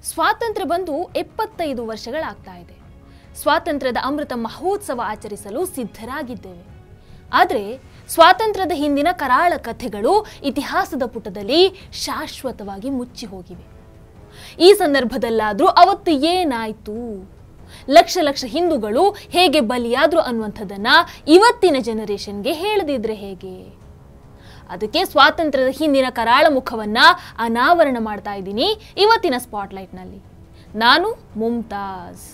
ಸ್ವಾತಂತ್ರ್ಯ ಬಂದು ಎಪ್ಪತ್ತೈದು ವರ್ಷಗಳಾಗ್ತಾ ಇದೆ ಸ್ವಾತಂತ್ರ್ಯದ ಅಮೃತ ಮಹೋತ್ಸವ ಆಚರಿಸಲು ಸಿದ್ಧರಾಗಿದ್ದೇವೆ ಆದರೆ ಸ್ವಾತಂತ್ರ್ಯದ ಹಿಂದಿನ ಕರಾಳ ಕಥೆಗಳು ಇತಿಹಾಸದ ಪುಟದಲ್ಲಿ ಶಾಶ್ವತವಾಗಿ ಮುಚ್ಚಿ ಹೋಗಿವೆ ಈ ಸಂದರ್ಭದಲ್ಲಾದರೂ ಅವತ್ತು ಏನಾಯ್ತು ಲಕ್ಷ ಲಕ್ಷ ಹಿಂದೂಗಳು ಹೇಗೆ ಬಲಿಯಾದ್ರು ಅನ್ನುವಂಥದ್ದನ್ನ ಇವತ್ತಿನ ಜನರೇಷನ್ಗೆ ಹೇಳದಿದ್ರೆ ಹೇಗೆ ಅದಕ್ಕೆ ಸ್ವಾತಂತ್ರ್ಯದ ಹಿಂದಿನ ಕರಾಳ ಮುಖವನ್ನ ಅನಾವರಣ ಮಾಡ್ತಾ ಇದ್ದೀನಿ ಇವತ್ತಿನ ಸ್ಪಾಟ್ಲೈಟ್ನಲ್ಲಿ ನಾನು ಮುಮ್ತಾಜ್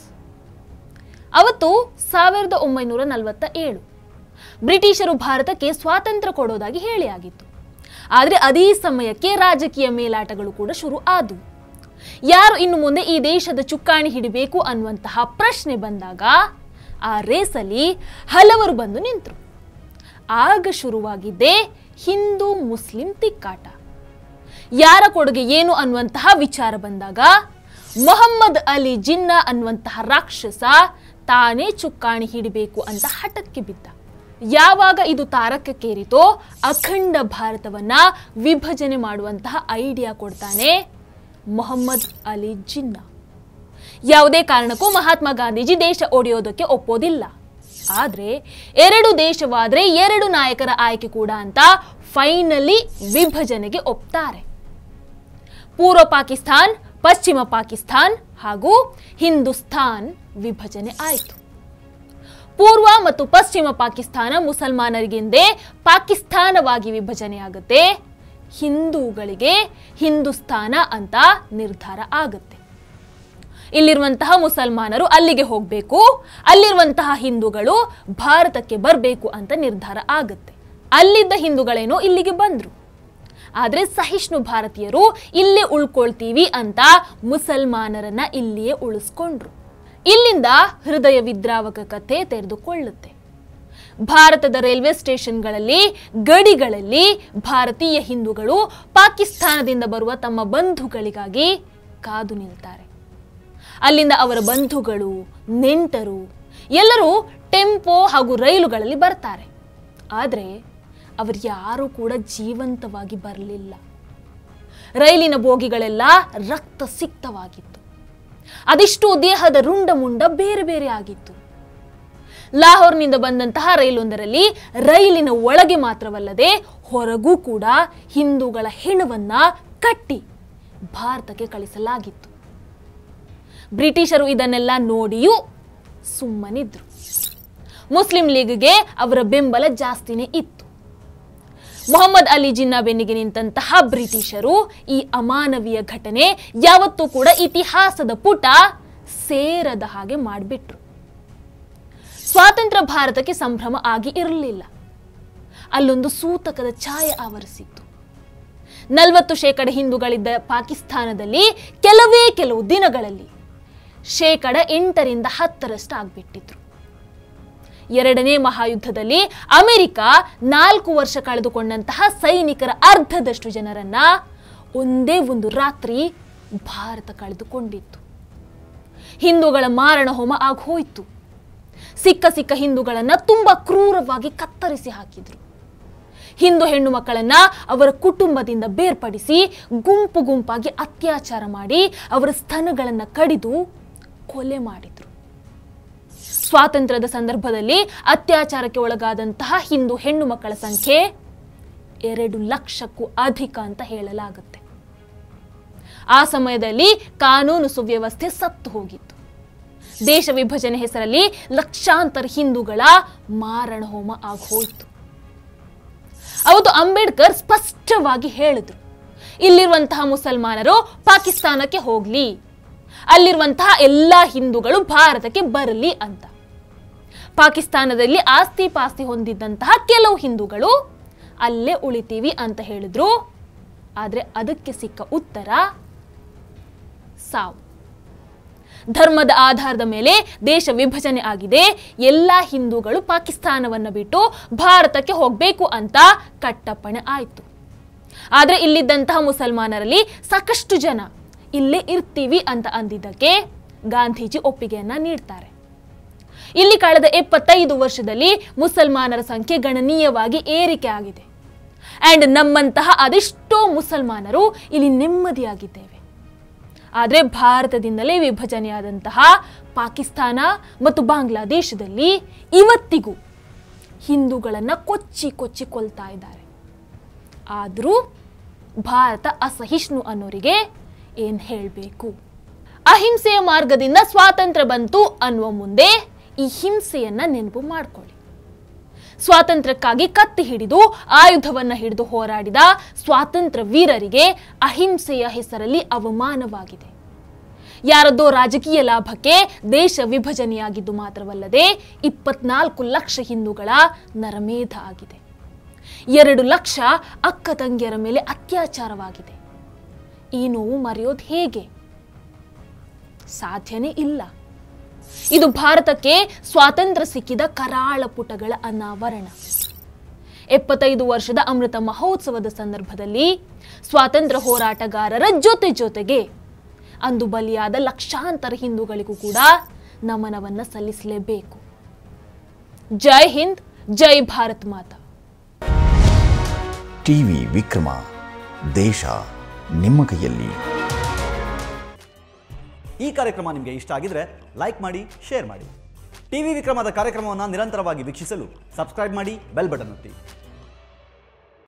ಅವತ್ತು ಸಾವಿರದ ಒಂಬೈನೂರ ನಲವತ್ತ ಏಳು ಬ್ರಿಟಿಷರು ಭಾರತಕ್ಕೆ ಸ್ವಾತಂತ್ರ್ಯ ಕೊಡೋದಾಗಿ ಹೇಳಿ ಆಗಿತ್ತು ಆದರೆ ಅದೇ ಸಮಯಕ್ಕೆ ರಾಜಕೀಯ ಮೇಲಾಟಗಳು ಕೂಡ ಶುರು ಆದವು ಯಾರು ಇನ್ನು ಮುಂದೆ ಈ ದೇಶದ ಚುಕ್ಕಾಣಿ ಹಿಡಿಬೇಕು ಅನ್ನುವಂತಹ ಪ್ರಶ್ನೆ ಬಂದಾಗ ಆ ರೇಸಲ್ಲಿ ಹಲವರು ಬಂದು ನಿಂತರು ಆಗ ಶುರುವಾಗಿದ್ದೇ ಹಿಂದೂ ಮುಸ್ಲಿಂ ತಿಕ್ಕಾಟ ಯಾರ ಕೊಡುಗೆ ಏನು ಅನ್ನುವಂತಹ ವಿಚಾರ ಬಂದಾಗ ಮೊಹಮ್ಮದ್ ಅಲಿ ಜಿನ್ನಾ ಅನ್ನುವಂತಹ ರಾಕ್ಷಸ ತಾನೇ ಚುಕ್ಕಾಣಿ ಹಿಡಿಬೇಕು ಅಂತ ಹಠಕ್ಕೆ ಬಿದ್ದ ಯಾವಾಗ ಇದು ತಾರಕಕ್ಕೇರಿತೋ ಅಖಂಡ ಭಾರತವನ್ನ ವಿಭಜನೆ ಮಾಡುವಂತಹ ಐಡಿಯಾ ಕೊಡ್ತಾನೆ ಮೊಹಮ್ಮದ್ ಅಲಿ ಜಿನ್ನಾ ಯಾವುದೇ ಕಾರಣಕ್ಕೂ ಮಹಾತ್ಮ ಗಾಂಧೀಜಿ ದೇಶ ಒಡೆಯೋದಕ್ಕೆ ಒಪ್ಪೋದಿಲ್ಲ ಆದ್ರೆ ಎರಡು ದೇಶವಾದ್ರೆ ಎರಡು ನಾಯಕರ ಆಯ್ಕೆ ಕೂಡ ಅಂತ ಫೈನಲಿ ವಿಭಜನೆಗೆ ಒಪ್ತಾರೆ ಪೂರ್ವ ಪಾಕಿಸ್ತಾನ್ ಪಶ್ಚಿಮ ಪಾಕಿಸ್ತಾನ್ ಹಾಗೂ ಹಿಂದೂಸ್ತಾನ್ ವಿಭಜನೆ ಆಯಿತು ಪೂರ್ವ ಮತ್ತು ಪಶ್ಚಿಮ ಪಾಕಿಸ್ತಾನ ಮುಸಲ್ಮಾನರಿಗೆಂದೇ ಪಾಕಿಸ್ತಾನವಾಗಿ ವಿಭಜನೆಯಾಗುತ್ತೆ ಹಿಂದೂಗಳಿಗೆ ಹಿಂದೂಸ್ತಾನ ಅಂತ ನಿರ್ಧಾರ ಆಗುತ್ತೆ ಇಲ್ಲಿರುವಂತಹ ಮುಸಲ್ಮಾನರು ಅಲ್ಲಿಗೆ ಹೋಗಬೇಕು ಅಲ್ಲಿರುವಂತಹ ಹಿಂದೂಗಳು ಭಾರತಕ್ಕೆ ಬರಬೇಕು ಅಂತ ನಿರ್ಧಾರ ಆಗುತ್ತೆ ಅಲ್ಲಿದ್ದ ಹಿಂದೂಗಳೇನೋ ಇಲ್ಲಿಗೆ ಬಂದ್ರು ಆದರೆ ಸಹಿಷ್ಣು ಭಾರತೀಯರು ಇಲ್ಲೇ ಉಳ್ಕೊಳ್ತೀವಿ ಅಂತ ಮುಸಲ್ಮಾನರನ್ನ ಇಲ್ಲಿಯೇ ಉಳಿಸ್ಕೊಂಡ್ರು ಇಲ್ಲಿಂದ ಹೃದಯ ವಿದ್ರಾವಕ ಕಥೆ ತೆರೆದುಕೊಳ್ಳುತ್ತೆ ಭಾರತದ ರೈಲ್ವೆ ಸ್ಟೇಷನ್ಗಳಲ್ಲಿ ಗಡಿಗಳಲ್ಲಿ ಭಾರತೀಯ ಹಿಂದೂಗಳು ಪಾಕಿಸ್ತಾನದಿಂದ ಬರುವ ತಮ್ಮ ಬಂಧುಗಳಿಗಾಗಿ ಕಾದು ನಿಲ್ತಾರೆ ಅಲ್ಲಿಂದ ಅವರ ಬಂಧುಗಳು ನೆಂಟರು ಎಲ್ಲರೂ ಟೆಂಪೋ ಹಾಗೂ ರೈಲುಗಳಲ್ಲಿ ಬರ್ತಾರೆ ಆದರೆ ಅವರು ಯಾರೂ ಕೂಡ ಜೀವಂತವಾಗಿ ಬರಲಿಲ್ಲ ರೈಲಿನ ಬೋಗಿಗಳೆಲ್ಲ ರಕ್ತ ಸಿಕ್ತವಾಗಿತ್ತು ಅದಿಷ್ಟು ದೇಹದ ರುಂಡ ಮುಂಡ ಬೇರೆ ಬೇರೆ ಆಗಿತ್ತು ಲಾಹೋರ್ನಿಂದ ಬಂದಂತಹ ರೈಲೊಂದರಲ್ಲಿ ರೈಲಿನ ಒಳಗೆ ಮಾತ್ರವಲ್ಲದೆ ಹೊರಗೂ ಕೂಡ ಹಿಂದೂಗಳ ಹೆಣವನ್ನ ಕಟ್ಟಿ ಭಾರತಕ್ಕೆ ಕಳಿಸಲಾಗಿತ್ತು ಬ್ರಿಟಿಷರು ಇದನ್ನೆಲ್ಲ ನೋಡಿಯೂ ಸುಮ್ಮನಿದ್ರು ಮುಸ್ಲಿಂ ಲೀಗ್ಗೆ ಅವರ ಬೆಂಬಲ ಜಾಸ್ತಿನೇ ಇತ್ತು ಮೊಹಮ್ಮದ್ ಅಲಿ ಜಿನ್ನಾ ಬೆನ್ನಿಗೆ ನಿಂತಹ ಬ್ರಿಟಿಷರು ಈ ಅಮಾನವೀಯ ಘಟನೆ ಯಾವತ್ತೂ ಕೂಡ ಇತಿಹಾಸದ ಪುಟ ಸೇರದ ಹಾಗೆ ಮಾಡಿಬಿಟ್ರು ಸ್ವಾತಂತ್ರ್ಯ ಭಾರತಕ್ಕೆ ಸಂಭ್ರಮ ಆಗಿ ಇರಲಿಲ್ಲ ಅಲ್ಲೊಂದು ಸೂತಕದ ಛಾಯೆ ಆವರಿಸಿತ್ತು ನಲವತ್ತು ಶೇಕಡ ಹಿಂದೂಗಳಿದ್ದ ಪಾಕಿಸ್ತಾನದಲ್ಲಿ ಕೆಲವೇ ಕೆಲವು ದಿನಗಳಲ್ಲಿ ಶೇಕಡ ಎಂಟರಿಂದ ಹತ್ತರಷ್ಟು ಆಗ್ಬಿಟ್ಟಿದ್ರು ಎರಡನೇ ಮಹಾಯುದ್ಧದಲ್ಲಿ ಅಮೆರಿಕ ನಾಲ್ಕು ವರ್ಷ ಕಳೆದುಕೊಂಡಂತಹ ಸೈನಿಕರ ಅರ್ಧದಷ್ಟು ಜನರನ್ನ ಒಂದೇ ಒಂದು ರಾತ್ರಿ ಭಾರತ ಕಳೆದುಕೊಂಡಿತ್ತು ಹಿಂದೂಗಳ ಮಾರಣ ಹೋಮ ಆಗೋಯ್ತು ಸಿಕ್ಕ ಸಿಕ್ಕ ಹಿಂದೂಗಳನ್ನ ತುಂಬಾ ಕ್ರೂರವಾಗಿ ಕತ್ತರಿಸಿ ಹಾಕಿದ್ರು ಹಿಂದೂ ಹೆಣ್ಣು ಮಕ್ಕಳನ್ನ ಅವರ ಕುಟುಂಬದಿಂದ ಬೇರ್ಪಡಿಸಿ ಗುಂಪು ಗುಂಪಾಗಿ ಅತ್ಯಾಚಾರ ಮಾಡಿ ಅವರ ಸ್ತನಗಳನ್ನು ಕಡಿದು ಕೊಲೆ ಮಾಡಿದ್ರು ಸ್ವಾತಂತ್ರ್ಯದ ಸಂದರ್ಭದಲ್ಲಿ ಅತ್ಯಾಚಾರಕ್ಕೆ ಒಳಗಾದಂತಹ ಹಿಂದೂ ಹೆಣ್ಣು ಮಕ್ಕಳ ಸಂಖ್ಯೆ ಎರಡು ಲಕ್ಷಕ್ಕೂ ಅಧಿಕ ಅಂತ ಹೇಳಲಾಗುತ್ತೆ ಆ ಸಮಯದಲ್ಲಿ ಕಾನೂನು ಸುವ್ಯವಸ್ಥೆ ಸತ್ತು ಹೋಗಿತ್ತು ದೇಶ ವಿಭಜನೆ ಹೆಸರಲ್ಲಿ ಲಕ್ಷಾಂತರ ಹಿಂದೂಗಳ ಮಾರಣ ಹೋಮ ಆಗೋಯ್ತು ಅವತ್ತು ಅಂಬೇಡ್ಕರ್ ಸ್ಪಷ್ಟವಾಗಿ ಹೇಳಿದ್ರು ಇಲ್ಲಿರುವಂತಹ ಮುಸಲ್ಮಾನರು ಪಾಕಿಸ್ತಾನಕ್ಕೆ ಹೋಗ್ಲಿ ಅಲ್ಲಿರುವಂತಹ ಎಲ್ಲ ಹಿಂದೂಗಳು ಭಾರತಕ್ಕೆ ಬರಲಿ ಅಂತ ಪಾಕಿಸ್ತಾನದಲ್ಲಿ ಆಸ್ತಿ ಪಾಸ್ತಿ ಹೊಂದಿದ್ದಂತಹ ಕೆಲವು ಹಿಂದೂಗಳು ಅಲ್ಲೇ ಉಳಿತೀವಿ ಅಂತ ಹೇಳಿದ್ರು ಆದರೆ ಅದಕ್ಕೆ ಸಿಕ್ಕ ಉತ್ತರ ಸಾವು ಧರ್ಮದ ಆಧಾರದ ಮೇಲೆ ದೇಶ ವಿಭಜನೆ ಆಗಿದೆ ಎಲ್ಲ ಹಿಂದೂಗಳು ಪಾಕಿಸ್ತಾನವನ್ನು ಬಿಟ್ಟು ಭಾರತಕ್ಕೆ ಹೋಗಬೇಕು ಅಂತ ಕಟ್ಟಪ್ಪಣೆ ಆಯಿತು ಆದರೆ ಇಲ್ಲಿದ್ದಂತಹ ಮುಸಲ್ಮಾನರಲ್ಲಿ ಸಾಕಷ್ಟು ಜನ ಇಲ್ಲೇ ಇರ್ತೀವಿ ಅಂತ ಅಂದಿದ್ದಕ್ಕೆ ಗಾಂಧೀಜಿ ಒಪ್ಪಿಗೆಯನ್ನ ನೀಡ್ತಾರೆ ಇಲ್ಲಿ ಕಳೆದ ಎಪ್ಪತ್ತೈದು ವರ್ಷದಲ್ಲಿ ಮುಸಲ್ಮಾನರ ಸಂಖ್ಯೆ ಗಣನೀಯವಾಗಿ ಏರಿಕೆ ಆಗಿದೆ ಅಂಡ್ ನಮ್ಮಂತಹ ಅದೆಷ್ಟೋ ಮುಸಲ್ಮಾನರು ಇಲ್ಲಿ ನೆಮ್ಮದಿಯಾಗಿದ್ದೇವೆ ಆದರೆ ಭಾರತದಿಂದಲೇ ವಿಭಜನೆಯಾದಂತಹ ಪಾಕಿಸ್ತಾನ ಮತ್ತು ಬಾಂಗ್ಲಾದೇಶದಲ್ಲಿ ಇವತ್ತಿಗೂ ಹಿಂದೂಗಳನ್ನು ಕೊಚ್ಚಿ ಕೊಚ್ಚಿ ಕೊಲ್ತಾ ಇದ್ದಾರೆ ಆದರೂ ಭಾರತ ಅಸಹಿಷ್ಣು ಅನ್ನೋರಿಗೆ ಏನು ಹೇಳಬೇಕು ಅಹಿಂಸೆಯ ಮಾರ್ಗದಿಂದ ಸ್ವಾತಂತ್ರ್ಯ ಬಂತು ಅನ್ನುವ ಮುಂದೆ ಈ ಹಿಂಸೆಯನ್ನ ನೆನಪು ಮಾಡ್ಕೊಳ್ಳಿ ಸ್ವಾತಂತ್ರ್ಯಕ್ಕಾಗಿ ಕತ್ತಿ ಹಿಡಿದು ಆಯುಧವನ್ನ ಹಿಡಿದು ಹೋರಾಡಿದ ಸ್ವಾತಂತ್ರ್ಯ ವೀರರಿಗೆ ಅಹಿಂಸೆಯ ಹೆಸರಲ್ಲಿ ಅವಮಾನವಾಗಿದೆ ಯಾರದ್ದೋ ರಾಜಕೀಯ ಲಾಭಕ್ಕೆ ದೇಶ ವಿಭಜನೆಯಾಗಿದ್ದು ಮಾತ್ರವಲ್ಲದೆ ಇಪ್ಪತ್ನಾಲ್ಕು ಲಕ್ಷ ಹಿಂದೂಗಳ ನರಮೇಧ ಆಗಿದೆ ಎರಡು ಲಕ್ಷ ಅಕ್ಕ ತಂಗಿಯರ ಮೇಲೆ ಅತ್ಯಾಚಾರವಾಗಿದೆ ಈ ನೋವು ಮರೆಯೋದು ಹೇಗೆ ಸಾಧ್ಯನೇ ಇಲ್ಲ ಇದು ಭಾರತಕ್ಕೆ ಸ್ವಾತಂತ್ರ್ಯ ಸಿಕ್ಕಿದ ಕರಾಳ ಪುಟಗಳ ಅನಾವರಣ ಎಪ್ಪತ್ತೈದು ವರ್ಷದ ಅಮೃತ ಮಹೋತ್ಸವದ ಸಂದರ್ಭದಲ್ಲಿ ಸ್ವಾತಂತ್ರ್ಯ ಹೋರಾಟಗಾರರ ಜೊತೆ ಜೊತೆಗೆ ಅಂದು ಬಲಿಯಾದ ಲಕ್ಷಾಂತರ ಹಿಂದೂಗಳಿಗೂ ಕೂಡ ನಮನವನ್ನ ಸಲ್ಲಿಸಲೇಬೇಕು ಜೈ ಹಿಂದ್ ಜೈ ಭಾರತ್ ಮಾತಾ ಟಿವಿ ವಿಕ್ರಮ ದೇಶ ನಿಮ್ಮ ಕೈಯಲ್ಲಿ ಈ ಕಾರ್ಯಕ್ರಮ ನಿಮಗೆ ಇಷ್ಟ ಆಗಿದ್ರೆ ಲೈಕ್ ಮಾಡಿ ಶೇರ್ ಮಾಡಿ ಟಿವಿ ವಿಕ್ರಮದ ಕಾರ್ಯಕ್ರಮವನ್ನು ನಿರಂತರವಾಗಿ ವೀಕ್ಷಿಸಲು ಸಬ್ಸ್ಕ್ರೈಬ್ ಮಾಡಿ ಬೆಲ್ ಬಟನ್ ಒತ್ತಿ